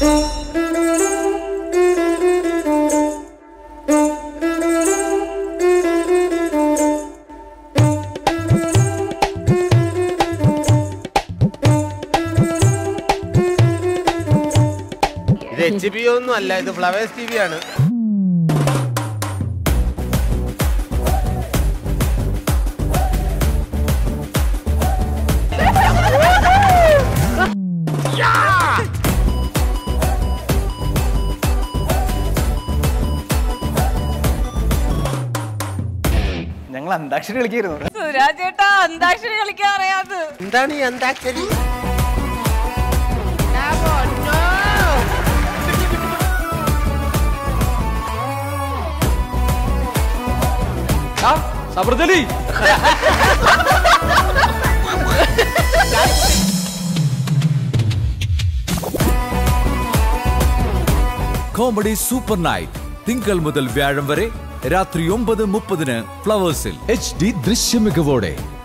ഇത് H B ഒന്നും അല്ല ഇത് ഫ്ലവേഴ്സ് ടി വി ആണ് ഞങ്ങൾ അന്താക്ഷരി കളിക്കായിരുന്നു സുരാജ് ചേട്ടാ അന്താക്ഷരി കളിക്കാൻ അറിയാത് എന്താണ് ഈ അന്താക്ഷരി സബർദലി കോമഡി സൂപ്പർ നൈറ്റ് തിങ്കൾ മുതൽ വ്യാഴം വരെ രാത്രി ഒമ്പത് മുപ്പതിന് ഫ്ലവേഴ്സിൽ എച്ച് ഡി ദൃശ്യമികവോടെ